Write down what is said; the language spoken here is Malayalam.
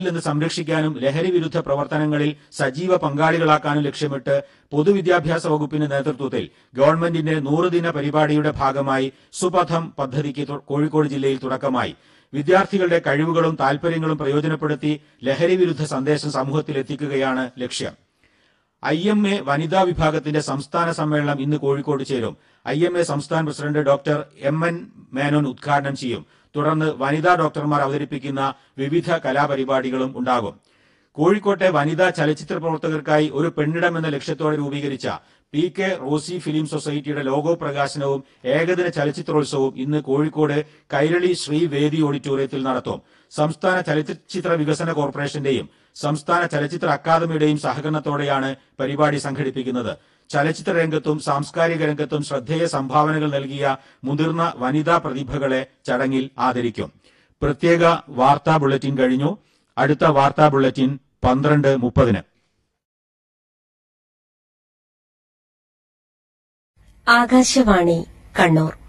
നിന്ന് സംരക്ഷിക്കാനും ലഹരി വിരുദ്ധ പ്രവർത്തനങ്ങളിൽ സജീവ പങ്കാളികളാക്കാനും ലക്ഷ്യമിട്ട് പൊതുവിദ്യാഭ്യാസ വകുപ്പിന്റെ നേതൃത്വത്തിൽ ഗവൺമെന്റിന്റെ നൂറുദിന പരിപാടിയുടെ ഭാഗമായി സുപഥം പദ്ധതിക്ക് തു- കോഴിക്കോട് ജില്ലയിൽ തുടക്കമായി വിദ്യാർത്ഥികളുടെ കഴിവുകളും താൽപര്യങ്ങളും പ്രയോജനപ്പെടുത്തി ലഹരി വിരുദ്ധ സന്ദേശം സമൂഹത്തിൽ എത്തിക്കുകയാണ് ലക്ഷ്യം ഐ എം എ വനിതാ വിഭാഗത്തിന്റെ സംസ്ഥാന സമ്മേളനം ഇന്ന് കോഴിക്കോട് ചേരും ഐ എം എ സംസ്ഥാന president doctor M N Menon ഉദ്ഘാടനം ചെയ്യും തുടർന്ന് വനിതാ ഡോക്ടർമാർ അവതരിപ്പിക്കുന്ന വിവിധ കലാപരിപാടികളും ഉണ്ടാകും കോഴിക്കോട്ടെ വനിതാ ചലച്ചിത്ര പ്രവർത്തകർക്കായി ഒരു പെണ്ണിടം എന്ന ലക്ഷ്യത്തോടെ രൂപീകരിച്ച പി കെ റോസി ഫിലിം സൊസൈറ്റിയുടെ ലോഗോ പ്രകാശനവും ഏകദിന ചലച്ചിത്രോത്സവവും ഇന്ന് കോഴിക്കോട് കൈരളി ശ്രീവേദി ഓഡിറ്റോറിയത്തിൽ നടത്തും സംസ്ഥാന ചലച്ചിത്ര വികസന കോർപ്പറേഷന്റെയും സംസ്ഥാന ചലച്ചിത്ര അക്കാദമിയുടെയും സഹകരണത്തോടെയാണ് പരിപാടി സംഘടിപ്പിക്കുന്നത് ചലച്ചിത്ര രംഗത്തും സാംസ്കാരിക രംഗത്തും ശ്രദ്ധേയ സംഭാവനകൾ നൽകിയ മുതിർന്ന വനിതാ പ്രതിഭകളെ ചടങ്ങിൽ ആദരിക്കും പ്രത്യേക വാർത്താ ബുള്ളറ്റിൻ കഴിഞ്ഞു അടുത്ത വാർത്താ ബുള്ളറ്റിൻ പന്ത്രണ്ട് മുപ്പതിന് ആകാശവാണി കണ്ണൂർ